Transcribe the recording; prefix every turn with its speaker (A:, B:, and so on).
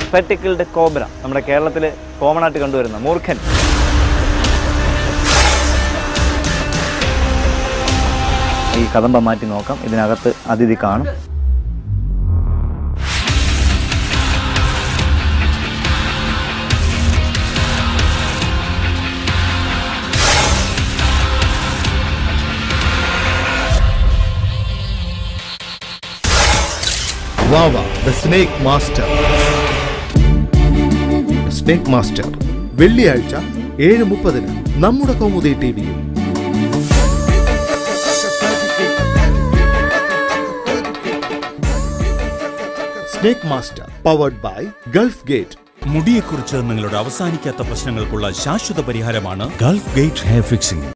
A: സ്പെറ്റിക്കിൾഡ് cobra നമ്മുടെ കേരളത്തിൽ common ആയിട്ട് കണ്ടുവരുന്ന മൂർഖൻ ഈ കദമ്പ മാറ്റി നോക്കാം ഇതിനകത്ത് അതിഥി കാണും
B: Vava the Snake Master Snake Master വെള്ളിയാഴ്ച ഏഴ് മുപ്പതിന് നമ്മുടെ കൗമുദി ടി വിയിൽ Snake Master powered by Gulf Gate
C: മുടിയെക്കുറിച്ച് നിങ്ങളുടെ അവസാനിക്കാത്ത പ്രശ്നങ്ങൾക്കുള്ള ശാശ്വത പരിഹാരമാണ് ഗൾഫ് ഗേറ്റ് ഹെയർ ഫിക്സിംഗ്